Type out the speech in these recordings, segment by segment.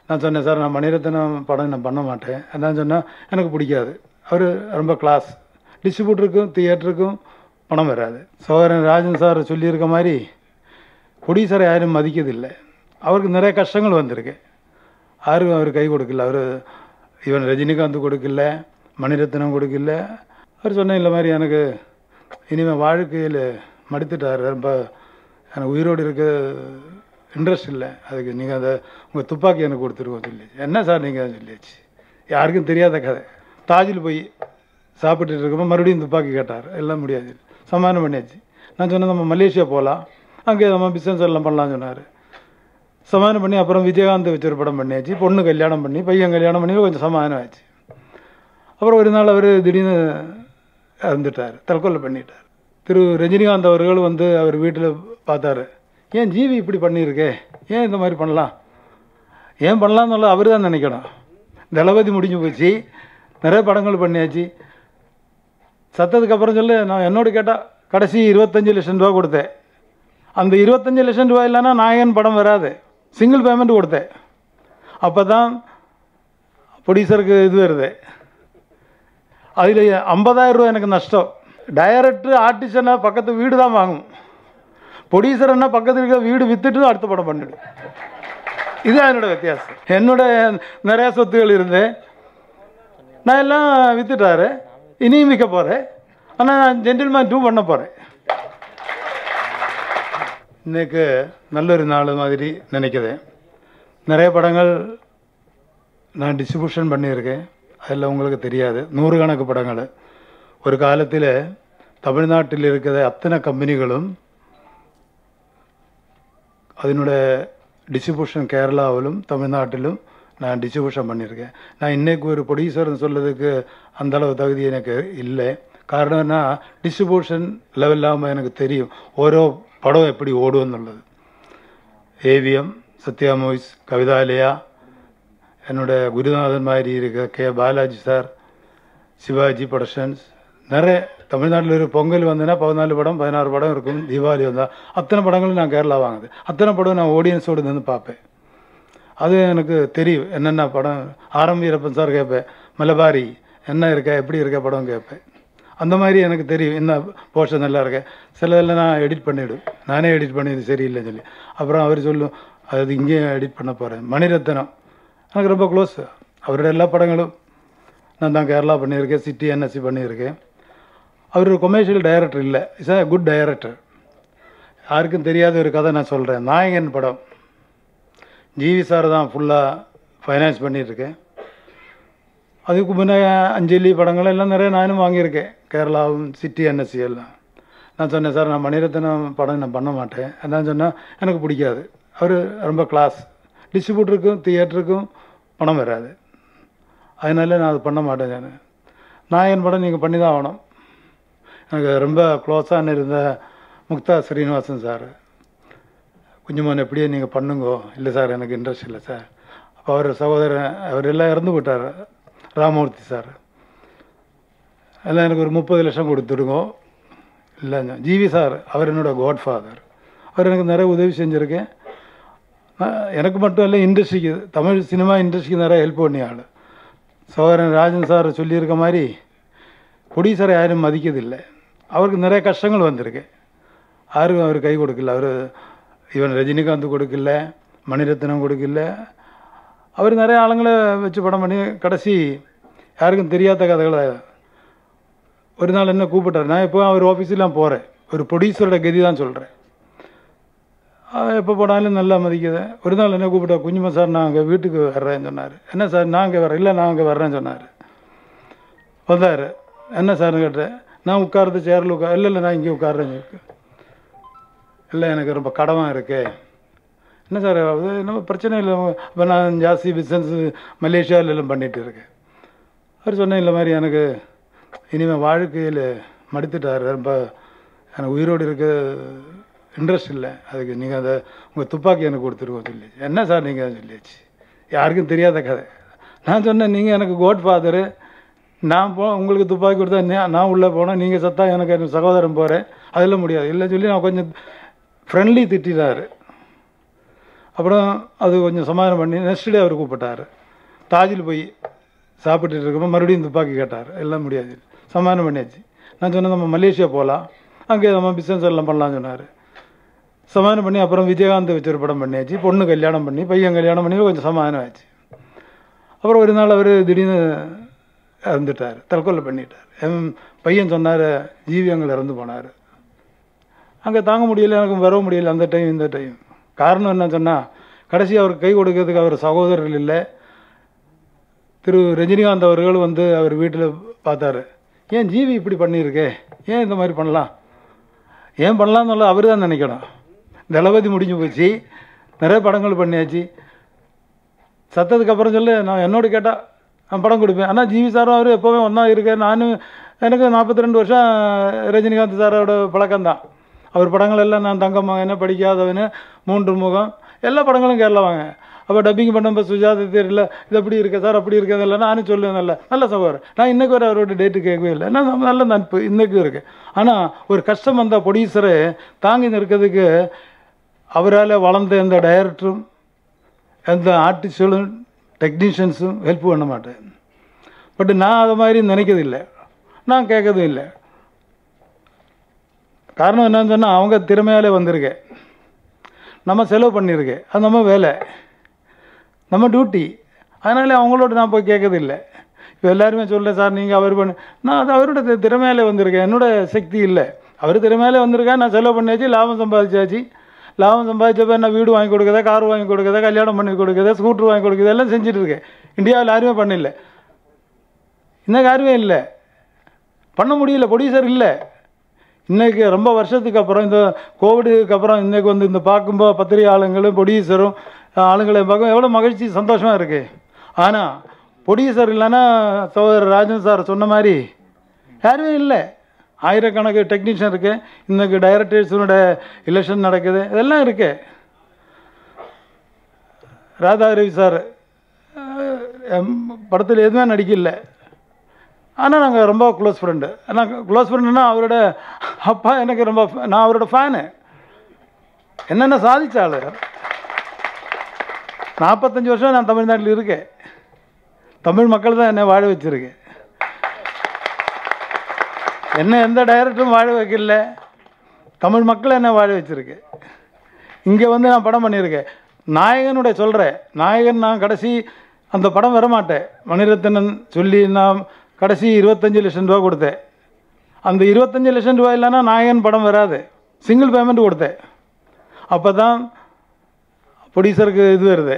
நான் சொன்னேன் சார் நான் மணிரத்னம் படம் நான் பண்ண மாட்டேன் நான் சொன்னால் எனக்கு பிடிக்காது அவர் ரொம்ப கிளாஸ் டிஸ்ட்ரிபியூட்டருக்கும் தியேட்டருக்கும் பணம் வராது சோதரன் ராஜன் சார் சொல்லியிருக்க மாதிரி ப்ரொடியூசரை யாரும் மதிக்கிறதில்லை அவருக்கு நிறைய கஷ்டங்கள் வந்திருக்கு யாருக்கும் அவர் கை கொடுக்கல அவர் இவன் ரஜினிகாந்த் கொடுக்கல மணிரத்னம் கொடுக்கல அவர் சொன்ன இல்லை மாதிரி எனக்கு இனிமேல் வாழ்க்கையில் மடுத்துட்டார் ரொம்ப எனக்கு உயிரோடு இருக்க இன்ட்ரெஸ்ட் இல்லை அதுக்கு நீங்கள் அதை உங்கள் துப்பாக்கி எனக்கு கொடுத்துருவோம் சொல்லி என்ன சார் நீங்கள் சொல்லியாச்சு யாருக்கும் தெரியாத கதை தாஜில் போய் சாப்பிட்டுட்டு இருக்கப்போ மறுபடியும் துப்பாக்கி கேட்டார் எல்லாம் முடியாது சமாதானம் பண்ணியாச்சு நான் சொன்னேன் நம்ம மலேசியா போகலாம் அங்கே நம்ம பிஸ்னஸ் எல்லாம் பண்ணலாம்னு சொன்னார் சமாதானம் பண்ணி அப்புறம் விஜயகாந்த் வச்சு ஒரு படம் பண்ணியாச்சு பொண்ணு கல்யாணம் பண்ணி பையன் கல்யாணம் பண்ணி கொஞ்சம் சமாதானம் ஆச்சு அப்புறம் ஒரு நாள் அவர் திடீர்னு இறந்துட்டார் தற்கொலை பண்ணிட்டார் திரு ரஜினிகாந்த் அவர்கள் வந்து அவர் வீட்டில் பார்த்தாரு ஏன் ஜீவி இப்படி பண்ணியிருக்கே ஏன் இந்த மாதிரி பண்ணலாம் ஏன் பண்ணலாம்னு அவர் தான் நினைக்கணும் தளபதி முடிஞ்சு போச்சு நிறைய படங்கள் பண்ணியாச்சு சத்தத்துக்கு அப்புறம் சொல்லு நான் என்னோட கேட்டால் கடைசி இருபத்தஞ்சி லட்சம் ரூபா கொடுத்தேன் அந்த இருபத்தஞ்சி லட்சம் ரூபா இல்லைன்னா நாயகன் படம் வராது சிங்கிள் பேமெண்ட் கொடுத்தேன் அப்போ தான் ப்ரொடியூசருக்கு இது வருது அதில் ஐம்பதாயிரம் ரூபா எனக்கு நஷ்டம் டைரக்டர் ஆர்டிஸ்ட்னா பக்கத்து வீடு தான் வாங்கும் ப்ரொடியூசர் என்ன பக்கத்தில் இருக்கிற வீடு வித்துட்டு அடுத்த படம் பண்ணிடும் இதுதான் என்னோட வித்தியாசம் என்னோட நிறையா சொத்துகள் இருந்து நான் எல்லாம் வித்துட்டாரு இனியும் விற்க போகிறேன் ஆனால் நான் ஜென்டில்மேன் டூ பண்ண போகிறேன் இன்னைக்கு நல்லொரு நாள் மாதிரி நினைக்கிறேன் நிறைய படங்கள் நான் டிஸ்ட்ரிபியூஷன் பண்ணியிருக்கேன் அதில் உங்களுக்கு தெரியாது நூறுக்கணக்கு படங்கள் ஒரு காலத்தில் தமிழ்நாட்டில் இருக்கிற அத்தனை கம்பெனிகளும் അതിനുടെ ഡിസ്ട്രിബ്യൂഷൻ കേരളാവിലും തമിഴ്നാട്ടിലും நான் டிஸ்ட்ரிபியூஷன் பண்ணியிருக்கேன் நான் இன்னைக்கு ஒரு ப்ரொடியூசர்னு சொல்றதுக்கு அந்த அளவு தகுதி எனக்கு இல்லை காரணம் என்ன டிஸ்ட்ரிபியூஷன் லெவலில்லாமல் எனக்கு தெரியும் ஓரோ படம் எப்படி ஓடும் எന്നുള്ളത് ஏவிஎம் சத்யா மூவிஸ் கவிதாலயா என்னோட குருநாதன் மாதிரி இருக்க K Balaji sir Sivaji Productions நிறைய தமிழ்நாட்டில் ஒரு பொங்கல் வந்ததுன்னா பதினாலு படம் பதினாறு படம் இருக்கும் தீபாவளி வந்தால் அத்தனை படங்களும் நான் கேரளா வாங்குது அத்தனை படம் நான் ஆடியன்ஸோடு நின்று பார்ப்பேன் அது எனக்கு தெரியும் என்னென்ன படம் ஆரம் வீரப்பன் சார் கேட்பேன் மலபாரி என்ன இருக்கா எப்படி இருக்க படம் கேட்பேன் அந்த மாதிரி எனக்கு தெரியும் என்ன போர்ஷன் நல்லா இருக்க சிலதெல்லாம் நான் எடிட் பண்ணிவிடும் நானே எடிட் பண்ணி இது சரியில்லைன்னு சொல்லி அப்புறம் அவர் சொல்லும் அது இங்கேயும் எடிட் பண்ண போகிறேன் மணிரத்னம் எனக்கு ரொம்ப க்ளோஸ் அவரோட எல்லா படங்களும் நான் தான் கேரளா பண்ணியிருக்கேன் சிட்டி என்எஸ்சி பண்ணியிருக்கேன் அவர் ஒரு கொமர்ஷியல் டைரக்டர் இல்லை இஸ் a குட் டைரக்டர் யாருக்கும் தெரியாத ஒரு கதை நான் சொல்கிறேன் நாயகன் படம் ஜிவி சார் தான் ஃபுல்லாக ஃபைனான்ஸ் பண்ணிகிட்ருக்கேன் அதுக்கு முன்னே அஞ்சலி படங்கள் எல்லாம் நிறைய நானும் வாங்கியிருக்கேன் கேரளாவும் சிட்டி என்எஸ்சி எல்லாம் நான் சொன்னேன் சார் நான் மணிரத்னம் படம் நான் பண்ண மாட்டேன் நான் சொன்னால் எனக்கு பிடிக்காது அவர் ரொம்ப கிளாஸ் டிஸ்ட்ரிபியூட்டருக்கும் தியேட்டருக்கும் பணம் வராது அதனால நான் அது பண்ண மாட்டேன் நான் நாயன் படம் நீங்கள் பண்ணி தான் ஆகணும் எனக்கு ரொம்ப க்ளோஸான இருந்த முக்தா ஸ்ரீனிவாசன் சார் குஞ்சுமான் எப்படியே நீங்கள் பண்ணுங்கோ இல்லை சார் எனக்கு இன்ட்ரெஸ்ட் இல்லை சார் அப்போ அவர் சகோதரன் அவர் எல்லாம் இறந்து போயிட்டார் ராமமூர்த்தி சார் எல்லாம் எனக்கு ஒரு முப்பது லட்சம் கொடுத்துடுங்கோ இல்லைங்க ஜிவி சார் அவர் என்னோட காட் ஃபாதர் அவர் எனக்கு நிறைய உதவி செஞ்சுருக்கேன் நான் எனக்கு மட்டும் இல்லை இண்டஸ்ட்ரிக்கு தமிழ் சினிமா இண்டஸ்ட்ரிக்கு நிறைய ஹெல்ப் பண்ணி ஆள் சோதரன் ராஜன் சார் சொல்லியிருக்க மாதிரி ப்ரொடியூசரை யாரும் மதிக்கிறதில்லை அவருக்கு நிறைய கஷ்டங்கள் வந்திருக்கு யாருக்கும் அவர் கை கொடுக்கல அவர் இவன் ரஜினிகாந்த் கொடுக்கல மணிரத்னம் கொடுக்கல அவர் நிறைய ஆளுங்களை வச்சு படம் பண்ணி கடைசி யாருக்கும் தெரியாத கதைகளை ஒரு நாள் என்ன கூப்பிட்டார் நான் இப்போ அவர் ஆஃபீஸிலாம் போகிறேன் ஒரு ப்ரொடியூசரோட கதி தான் சொல்கிறேன் எப்போ போனாலும் நல்லா மதிக்குது ஒரு நாள் என்ன கூப்பிட்டா குஞ்சுமா சார் நான் அங்கே வீட்டுக்கு வர்றேன்னு சொன்னார் என்ன சார் நான் அங்கே வரேன் இல்லை நான் அங்கே வர்றேன்னு சொன்னார் வந்தார் என்ன சார்னு கேட்டேன் நான் உட்கார்றது சேரில் உட்கார் இல்லை இல்லை நான் இங்கே உட்கார்றேன்னு இருக்கு இல்லை எனக்கு ரொம்ப கடமாக இருக்கு என்ன சார் அது நம்ம பிரச்சனை இல்லை இப்போ நான் ஜாஸ்தி பிஸ்னஸ் மலேசியாவில் எல்லாம் பண்ணிகிட்டு இருக்கேன் அவர் சொன்னேன் இல்லை மாதிரி எனக்கு இனிமேல் வாழ்க்கையில் மடுத்துட்டார் ரொம்ப எனக்கு உயிரோடு இருக்க இன்ட்ரெஸ்ட் இல்லை அதுக்கு நீங்கள் அதை உங்கள் துப்பாக்கி எனக்கு கொடுத்துருவோம் சொல்லி என்ன சார் நீங்கள் சொல்லியாச்சு யாருக்கும் தெரியாத கதை நான் சொன்னேன் நீங்கள் எனக்கு கோட் ஃபாதரு நான் போ உங்களுக்கு துப்பாக்கி கொடுத்தா நீ- நான் உள்ளே போனேன் நீங்கள் சத்தா எனக்கு என் சகோதரன் போகிறேன் அதெல்லாம் முடியாது இல்லை சொல்லி நான் கொஞ்சம் ஃப்ரெண்ட்லி திட்டினார் அப்புறம் அது கொஞ்சம் சமாதானம் பண்ணி நெக்ஸ்ட் டே அவர் கூப்பிட்டார் தாஜில் போய் சாப்பிட்டுட்டு இருக்கும்போது மறுபடியும் துப்பாக்கி கேட்டார் எல்லாம் முடியாது சமாதானம் பண்ணியாச்சு நான் சொன்னேன் நம்ம மலேசியா போகலாம் அங்கே நம்ம பிஸ்னஸ் எல்லாம் பண்ணலாம்னு சொன்னார் சமாதானம் பண்ணி அப்புறம் விஜயகாந்த் வச்சு ஒரு படம் பண்ணியாச்சு பொண்ணு கல்யாணம் பண்ணி பையன் கல்யாணம் பண்ணி கொஞ்சம் சமாதானம் ஆச்சு அப்புறம் ஒரு நாள் அவர் திடீர்னு இறந்துட்டார் தற்கொலை பண்ணிட்டார் என் பையன் சொன்னார் ஜீவி அங்கே இறந்து போனார் அங்கே தாங்க முடியல எனக்கு வர முடியல அந்த டைம் இந்த டைம் காரணம் என்ன சொன்னால் கடைசி அவருக்கு கை கொடுக்கறதுக்கு அவர் சகோதரர்கள் இல்லை திரு ரஜினிகாந்த் அவர்கள் வந்து அவர் வீட்டில் பார்த்தாரு ஏன் ஜீவி இப்படி பண்ணியிருக்கே ஏன் இந்த மாதிரி பண்ணலாம் ஏன் பண்ணலாம்னு அவர் தான் நினைக்கணும் தளபதி முடிஞ்சு போச்சு நிறைய படங்கள் பண்ணியாச்சு சத்ததுக்கு அப்புறம் சொல்லு நான் என்னோட கேட்டால் நான் படம் கொடுப்பேன் ஆனால் ஜிவி சாரும் அவர் எப்போவுமே ஒன்றா இருக்கேன் நானும் எனக்கு நாற்பத்தி ரெண்டு வருஷம் ரஜினிகாந்த் சாரோட பழக்கம்தான் அவர் படங்கள் எல்லாம் நான் தங்க மகன் படிக்காதவனு மூன்று முகம் எல்லா படங்களும் கேரளா வாங்க அப்போ டப்பிங் பண்ணும்போது சுஜாதா தெரியல இது அப்படி இருக்கு சார் அப்படி இருக்கிறது இல்லை நானும் சொல்லுவேன் நல்ல நல்ல சகோதரர் நான் இன்னைக்கு வரை அவரோட டேட்டு கேட்கவே இல்லை நான் நம்ம நல்ல நட்பு இன்னைக்கும் இருக்கு ஆனால் ஒரு கஷ்டம் வந்த ப்ரொடியூசரை தாங்கி நிற்கிறதுக்கு அவரால் வளர்ந்த எந்த டைரக்டரும் எந்த ஆர்டிஸ்டும் டெக்னீஷியன்ஸும் ஹெல்ப் பண்ண மாட்டேன் பட் நான் அதை மாதிரி நினைக்கிறதில்லை நான் கேட்கறதும் இல்லை காரணம் என்னன்னு சொன்னால் அவங்க திறமையாலே வந்திருக்கேன் நம்ம செலவு பண்ணியிருக்கேன் அது நம்ம வேலை நம்ம டியூட்டி அதனால அவங்களோட நான் போய் கேட்கறதில்லை இப்போ எல்லாருமே சொல்ல சார் நீங்கள் அவர் பண்ணு நான் அது அவரோட தி- திறமையாலே வந்திருக்கேன் என்னோட சக்தி இல்லை அவர் திறமையாலே வந்திருக்கேன் நான் செலவு பண்ணியாச்சு லாபம் சம்பாதிச்சாச்சு லாபம் சம்பாதிச்சப்ப என்ன வீடு வாங்கி கொடுக்குறதா கார் வாங்கி கொடுக்குறதா கல்யாணம் பண்ணி கொடுக்குறதா ஸ்கூட்டர் வாங்கி கொடுக்குறது எல்லாம் செஞ்சுட்டு இருக்கேன் இந்தியாவில் யாருமே பண்ணல இன்னும் யாருமே இல்லை பண்ண முடியல ப்ரொடியூசர் இல்லை இன்னைக்கு ரொம்ப வருஷத்துக்கு அப்புறம் இந்த கோவிடுக்கு அப்புறம் இன்னைக்கு வந்து இந்த பார்க்கும்போது பத்திரிகை ஆளுங்களும் ப்ரொடியூசரும் ஆளுங்களை பார்க்கும் எவ்வளோ மகிழ்ச்சி சந்தோஷமாக இருக்குது ஆனால் ப்ரொடியூசர் இல்லைன்னா சகோதரர் ராஜன் சார் சொன்ன மாதிரி யாருமே இல்லை ஆயிரக்கணக்கு டெக்னீஷியன் இருக்கு இன்னைக்கு டைரக்டர்ஸனோட எலெக்ஷன் நடக்குது இதெல்லாம் இருக்கு ராதா ரவி சார் படத்தில் எதுவுமே நடிக்கல ஆனால் நாங்கள் ரொம்ப க்ளோஸ் ஃப்ரெண்டு ஆனால் க்ளோஸ் ஃப்ரெண்டுனா அவரோட அப்பா எனக்கு ரொம்ப நான் அவரோட ஃபேனு என்னென்ன சாதிச்ச ஆளு நாற்பத்தஞ்சு வருஷம் நான் தமிழ்நாட்டில் இருக்கேன் தமிழ் மக்கள் தான் என்னை வாழ வச்சிருக்கு என்ன எந்த டைரக்டரும் வாழ வைக்கல தமிழ் மக்கள் என்ன வாழ வச்சிருக்கு இங்கே வந்து நான் படம் பண்ணியிருக்கேன் நாயகனுடைய சொல்கிறேன் நாயகன் நான் கடைசி அந்த படம் வரமாட்டேன் மணிரத்னன் சொல்லி நான் கடைசி இருபத்தஞ்சி லட்சம் ரூபா கொடுத்தேன் அந்த இருபத்தஞ்சி லட்சம் ரூபா இல்லைன்னா நாயகன் படம் வராது சிங்கிள் பேமெண்ட் கொடுத்தேன் அப்போ தான் ப்ரொடியூசருக்கு இது வருது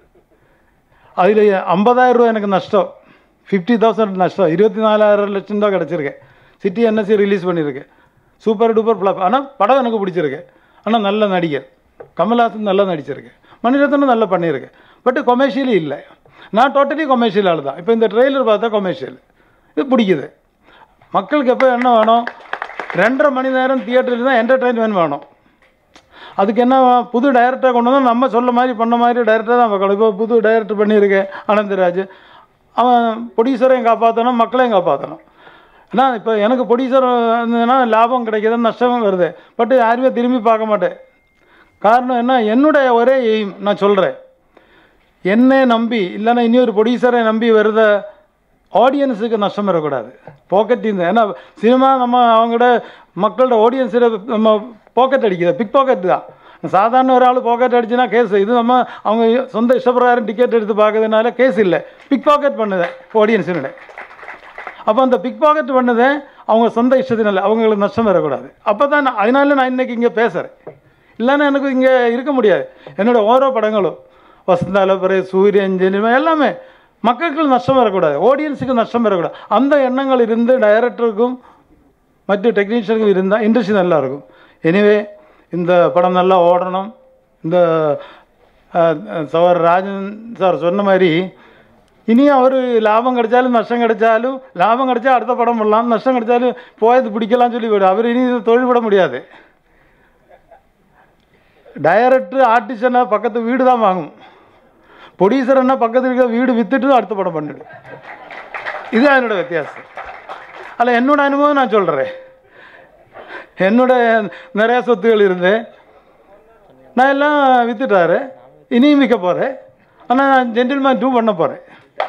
அதில் ஐம்பதாயிரம் ரூபா எனக்கு நஷ்டம் ஃபிஃப்டி தௌசண்ட் நஷ்டம் இருபத்தி நாலாயிரம் லட்சம் தான் கிடச்சிருக்கேன் சிட்டி என்எஸ்சி ரிலீஸ் பண்ணியிருக்கேன் சூப்பர் டூப்பர் ஃப்ளாப் ஆனால் படம் எனக்கு பிடிச்சிருக்கு ஆனால் நல்ல நடிகர் கமல்ஹாசன் நல்லா நடிச்சிருக்கு மணிரத்னம் நல்லா பண்ணியிருக்கு பட் கொமேஷியலி இல்லை நான் டோட்டலி கொமேஷியல் ஆள் தான் இப்போ இந்த ட்ரெய்லர் பார்த்தா கொமேஷியல் இது பிடிக்குது மக்களுக்கு எப்போ என்ன வேணும் ரெண்டரை மணி நேரம் தியேட்டரில் தான் என்டர்டெயின்மெண்ட் வேணும் அதுக்கு என்ன புது டைரக்டர் கொண்டு வந்தால் நம்ம சொல்ல மாதிரி பண்ண மாதிரி டைரக்டர் தான் பார்க்கணும் இப்போ புது டைரக்டர் பண்ணியிருக்கேன் ஆனந்தராஜ் அவன் ப்ரொடியூசரையும் காப்பாற்றணும் மக்களையும் காப்பாற்றணும் ஏன்னா இப்போ எனக்கு ப்ரொடியூசர் இருந்ததுன்னா லாபம் கிடைக்கிது நஷ்டமும் வருது பட் யாருமே திரும்பி பார்க்க மாட்டேன் காரணம் என்ன என்னுடைய ஒரே எய்ம் நான் சொல்கிறேன் என்னை நம்பி இல்லைன்னா இனி ஒரு ப்ரொடியூசரை நம்பி வருத ஆடியன்ஸுக்கு நஷ்டம் வரக்கூடாது பாக்கெட் இந்த ஏன்னா சினிமா நம்ம அவங்களோட மக்களோட ஆடியன்ஸில் நம்ம பாக்கெட் அடிக்குது பிக் பாக்கெட் தான் சாதாரண ஒரு ஆள் பாக்கெட் அடிச்சுன்னா கேஸ் இது நம்ம அவங்க சொந்த இஷ்டப்பிரகாரம் டிக்கெட் எடுத்து பார்க்கறதுனால கேஸ் இல்லை பிக் பாக்கெட் பண்ணுது ஆடியன்ஸினுடைய அப்போ அந்த பிக் பாக்கெட் பண்ணதை அவங்க சொந்த இஷ்டத்தினால அவங்களுக்கு நஷ்டம் வரக்கூடாது அப்போ தான் நான் அதனால நான் இன்னைக்கு இங்கே பேசுகிறேன் இல்லைன்னா எனக்கு இங்கே இருக்க முடியாது என்னோட ஓரோ படங்களும் வசந்தாலபுரை சூரியன் ஜெனிமா எல்லாமே மக்களுக்கு நஷ்டம் வரக்கூடாது ஆடியன்ஸுக்கு நஷ்டம் வரக்கூடாது அந்த எண்ணங்கள் இருந்து டைரக்டருக்கும் மற்ற டெக்னீஷியனுக்கும் இருந்தால் இண்டஸ்ட்ரி நல்லா இருக்கும் எனிவே இந்த படம் நல்லா ஓடணும் இந்த சவர் ராஜன் சார் சொன்ன மாதிரி இனி அவர் லாபம் கிடைச்சாலும் நஷ்டம் கிடைச்சாலும் லாபம் கிடைச்சா அடுத்த படம் பண்ணலாம் நஷ்டம் கிடைச்சாலும் போயது பிடிக்கலாம்னு சொல்லி போய்டு அவர் இனி தொழில் விட முடியாது டைரக்டர் ஆர்டிஸ்டனா பக்கத்து வீடு தான் வாங்கும் ப்ரொடியூசர் என்ன பக்கத்தில் இருக்கிற வீடு வித்துட்டு அடுத்த படம் பண்ணிடும் இதுதான் என்னோட வித்தியாசம் அதில் என்னோட அனுபவம் நான் சொல்கிறேன் என்னோட நிறையா சொத்துகள் இருந்து நான் எல்லாம் வித்துட்டாரு இனியும் விற்க போகிறேன் ஆனால் நான் ஜென்டில்மேன் டூ பண்ண போகிறேன்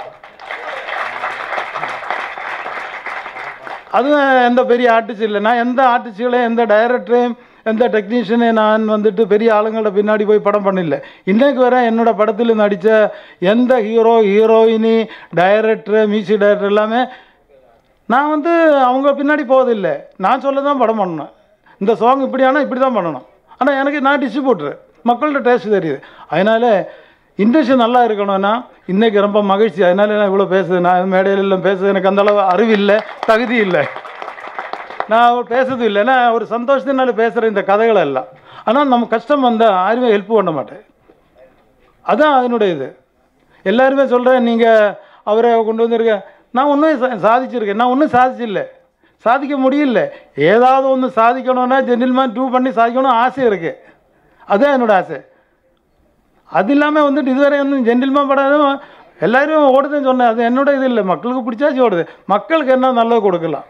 அதுவும் எந்த பெரிய ஆர்டிஸ்ட் இல்லை நான் எந்த ஆர்டிஸ்டுகளையும் எந்த டைரக்டரையும் எந்த டெக்னீஷியனையும் நான் வந்துட்டு பெரிய ஆளுங்களோட பின்னாடி போய் படம் பண்ணல இன்னைக்கு வரை என்னோட படத்தில் நடித்த எந்த ஹீரோ ஹீரோயினி டைரக்டர் மியூசிக் டைரக்டர் எல்லாமே நான் வந்து அவங்க பின்னாடி போவதில்லை நான் சொல்ல தான் படம் பண்ணணும் இந்த சாங் இப்படி ஆனால் இப்படி தான் பண்ணணும் ஆனால் எனக்கு நான் டிஸ்ட்ரிபியூட்ரு மக்கள்கிட்ட டேஸ்ட் தெரியுது அதனால் இண்டஸ்ட்ரி நல்லா இருக்கணும்னா இன்றைக்கி ரொம்ப மகிழ்ச்சி அதனால நான் இவ்வளோ பேசுது நான் மேடையில எல்லாம் பேசுது எனக்கு அந்த அளவு அறிவு இல்லை தகுதி இல்லை நான் பேசுறது இல்லை நான் ஒரு சந்தோஷத்தினால பேசுகிற இந்த கதைகள் எல்லாம் ஆனால் நம்ம கஷ்டம் வந்தால் யாருமே ஹெல்ப் பண்ண மாட்டேன் அதான் அதனுடைய இது எல்லாருமே சொல்கிறேன் நீங்கள் அவரை கொண்டு வந்திருக்க நான் ஒன்றும் சாதிச்சிருக்கேன் நான் ஒன்றும் சாதிச்சில்ல சாதிக்க முடியல ஏதாவது ஒன்று சாதிக்கணும்னா ஜென்டில்மேன் டூ பண்ணி சாதிக்கணும் ஆசை இருக்குது அதுதான் என்னோட ஆசை அது இல்லாமல் வந்துட்டு இதுவரை ஒன்றும் ஜென்டில்மேன் படம் எல்லாரும் ஓடுதுன்னு சொன்னேன் அது என்னோட இது இல்லை மக்களுக்கு பிடிச்சாச்சு ஓடுது மக்களுக்கு என்ன நல்லது கொடுக்கலாம்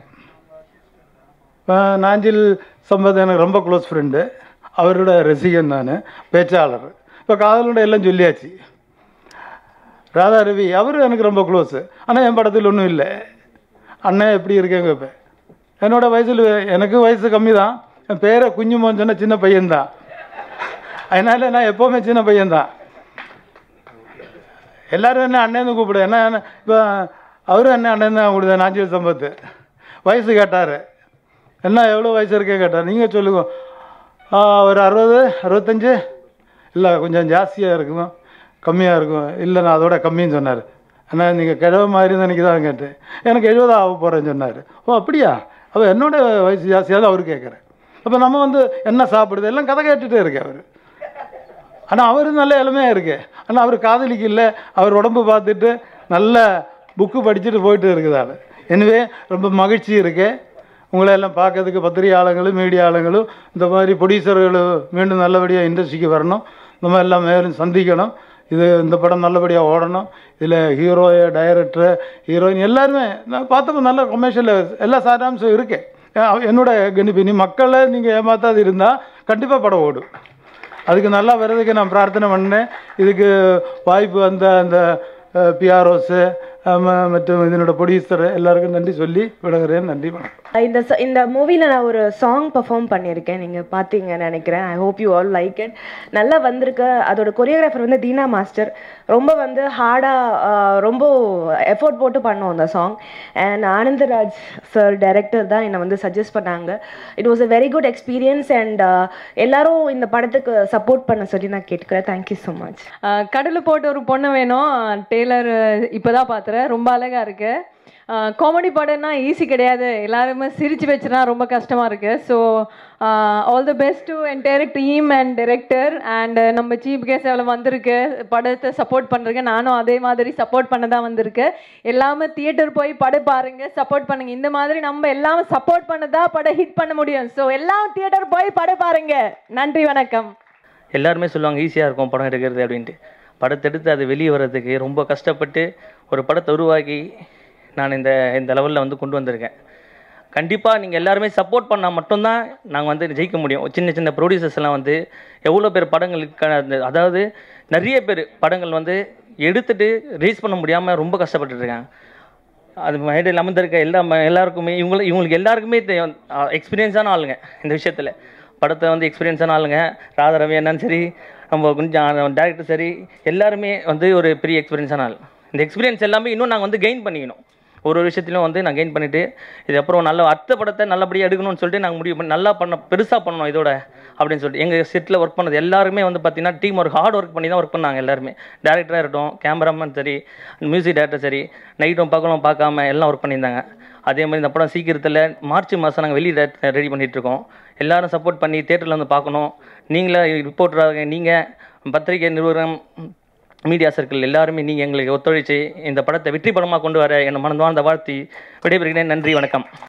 இப்போ நாஞ்சில் சம்பத் எனக்கு ரொம்ப க்ளோஸ் ஃப்ரெண்டு அவரோட ரசிகன் நான் பேச்சாளர் இப்போ காதலோட எல்லாம் சொல்லியாச்சு ராதா ரவி அவர் எனக்கு ரொம்ப க்ளோஸு ஆனால் என் படத்தில் ஒன்றும் இல்லை அண்ணன் எப்படி இருக்கேங்க இப்போ என்னோட வயசில் எனக்கு வயசு கம்மி தான் என் பேரை குஞ்சுமோன்னு சொன்ன சின்ன பையன்தான் அதனால் நான் எப்போவுமே சின்ன பையன்தான் எல்லாரும் என்ன அண்ணன் கூப்பிடு என்ன இப்போ அவரும் என்ன அண்ணன் தான் கூப்பிடுது நாஞ்சில் சம்பத்து வயசு கேட்டார் என்ன எவ்வளோ வயசு இருக்கே கேட்டார் நீங்கள் சொல்லுங்க ஆ, ஒரு அறுபது அறுபத்தஞ்சு இல்லை கொஞ்சம் ஜாஸ்தியாக இருக்கும் கம்மியாக இருக்கும் இல்லை நான் அதோட கம்மின்னு சொன்னார் அண்ணா நீங்கள் கிழவ மாதிரி தான் எனக்கு தான் கேட்டேன் எனக்கு எழுபது ஆக போகிறேன்னு சொன்னார் ஓ அப்படியா அப்போ என்னோட வயசு ஜாஸ்தியாக தான் அவர் கேட்குறேன் அப்போ நம்ம வந்து என்ன சாப்பிடுது எல்லாம் கதை கேட்டுகிட்டே இருக்கு அவர் ஆனால் அவர் நல்ல இளமையாக இருக்கு ஆனால் அவர் காதலிக்கு இல்லை அவர் உடம்பு பார்த்துட்டு நல்ல புக்கு படிச்சுட்டு போயிட்டு இருக்குதாள் எனவே ரொம்ப மகிழ்ச்சி இருக்கு உங்களை எல்லாம் பார்க்கறதுக்கு பத்திரிகையாளர்களும் மீடியாளங்களும் இந்த மாதிரி ப்ரொடியூசர்களும் மீண்டும் நல்லபடியாக இண்டஸ்ட்ரிக்கு வரணும் இந்த மாதிரி எல்லாம் மேலும் சந்திக்கணும் இது இந்த படம் நல்லபடியாக ஓடணும் இதில் ஹீரோ டைரக்டர் ஹீரோயின் எல்லாருமே நான் பார்த்தப்போ நல்ல கமர்ஷியல் எல்லா சாராம்சம் இருக்கு அஹ் என்னோட கணிப்பினி மக்களை நீங்கள் ஏமாத்தாது இருந்தால் கண்டிப்பாக படம் ஓடும் அதுக்கு நல்லா வர்றதுக்கு நான் பிரார்த்தனை பண்ணேன் இதுக்கு வாய்ப்பு வந்த அந்த பிஆர்ஓஸு மற்றும் இதனோட ப்ரொடியூசர் எல்லாருக்கும் நன்றி சொல்லி விடுகிறேன் நன்றி வணக்கம் இந்த ச- இந்த மூவியில் நான் ஒரு சாங் பெர்ஃபார்ம் பண்ணியிருக்கேன் நீங்கள் பார்த்தீங்கன்னு நினைக்கிறேன் I hope you all like it நல்லா வந்திருக்கு அதோட கொரியோகிராஃபர் வந்து தீனா மாஸ்டர் ரொம்ப வந்து ஹார்டாக ரொம்ப எஃபோர்ட் போட்டு பண்ணோம் அந்த song and Anandaraj sir director தான் என்னை வந்து சஜஸ்ட் பண்ணாங்க it was a very good experience and எல்லாரும் இந்த படத்துக்கு சப்போர்ட் பண்ண சொல்லி நான் கேட்டுக்கிறேன் தேங்க்யூ ஸோ மச் கடலை போட்டு ஒரு பொண்ணு வேணும் டெய்லர் இப்போதான் பார்த்துறேன் ரொம்ப அழகா இருக்கு காமெடி படம்னா ஈஸி கிடையாது எல்லாருமே சிரிச்சு வச்சுனா ரொம்ப கஷ்டமா இருக்கு so all the best to entire team and director and நம்ம சீஃப் கெஸ்ட் எவ்வளோ வந்திருக்கு படத்தை சப்போர்ட் பண்ணுறேங்க நானும் அதே மாதிரி சப்போர்ட் பண்ண தான் வந்திருக்கு எல்லாமே தியேட்டர் போய் படம் பாருங்க சப்போர்ட் பண்ணுங்க இந்த மாதிரி நம்ம எல்லாமே சப்போர்ட் பண்ணதா படம் ஹிட் பண்ண முடியும் ஸோ எல்லாம் தியேட்டர் போய் படம் பாருங்க நன்றி வணக்கம் எல்லாருமே சொல்லுவாங்க ஈஸியாக இருக்கும் படம் எடுக்கிறது அப்படின்ட்டு படத்தை எடுத்து அது வெளியே வர்றதுக்கு ரொம்ப கஷ்டப்பட்டு ஒரு படத்தை உருவாக்கி நான் இந்த இந்த லெவலில் வந்து கொண்டு வந்திருக்கேன் கண்டிப்பாக நீங்கள் எல்லாருமே சப்போர்ட் பண்ணால் மட்டும்தான் நாங்கள் வந்து ஜெயிக்க முடியும் சின்ன சின்ன ப்ரொடியூசர்ஸ் எல்லாம் வந்து எவ்வளோ பேர் படங்களுக்கு அந்த- அதாவது நிறைய பேர் படங்கள் வந்து எடுத்துட்டு ரிலீஸ் பண்ண முடியாமல் ரொம்ப கஷ்டப்பட்டுட்டு இருக்காங்க அது மேடையில் அமர்ந்திருக்க எல்லா ம- எல்லாருக்குமே இவங்கள இவங்களுக்கு எல்லாருக்குமே எக்ஸ்பீரியன்ஸான ஆளுங்க இந்த விஷயத்தில் படத்தை வந்து எக்ஸ்பீரியன்ஸான ஆளுங்க ராதா ரவி அண்ணன் சரி நம்ம கொஞ்சம் டேரக்டர் சரி எல்லாருமே வந்து ஒரு பெரிய எக்ஸ்பீரியன்ஸான ஆள் இந்த எக்ஸ்பீரியன்ஸ் எல்லாமே இன்னும் நாங்கள் வந்து கெயின் பண்ணிக்கணும் ஒரு ஒரு விஷயத்திலும் வந்து நான் கெயின் பண்ணிவிட்டு இதுக்கப்புறம் நல்ல அடுத்த படத்தை நல்லபடியாக எடுக்கணும்னு சொல்லிட்டு நாங்கள் முடிவு பண்ணி நல்லா பண்ண பெருசாக பண்ணணும் இதோட அப்படின்னு சொல்லிட்டு எங்கள் செட்டில் ஒர்க் பண்ணது எல்லாருமே வந்து பார்த்தீங்கன்னா டீம் ஒர்க் ஹார்ட் ஒர்க் பண்ணி தான் ஒர்க் பண்ணாங்க எல்லாருமே டேரக்டராக இருக்கட்டும் கேமராமேன் சரி மியூசிக் டேரக்டர் சரி நைட்டும் பகலும் பார்க்காம எல்லாம் ஒர்க் பண்ணியிருந்தாங்க அதே மாதிரி இந்த படம் சீக்கிரத்தில் மார்ச் மாதம் நாங்கள் வெளியே ரெடி பண்ணிட்டு இருக்கோம் எல்லாரும் சப்போர்ட் பண்ணி தேட்டரில் வந்து பார்க்கணும் நீங்களே ரிப்போர்ட்டராக நீங்கள் பத்திரிகை நிறுவனம் மீடியா சர்க்கிள் எல்லாருமே நீங்கள் எங்களுக்கு ஒத்துழைச்சு இந்த படத்தை வெற்றி படமாக கொண்டு வர என் மனந்தார்ந்த வாழ்த்தி விடைபெறுகிறேன் நன்றி வணக்கம்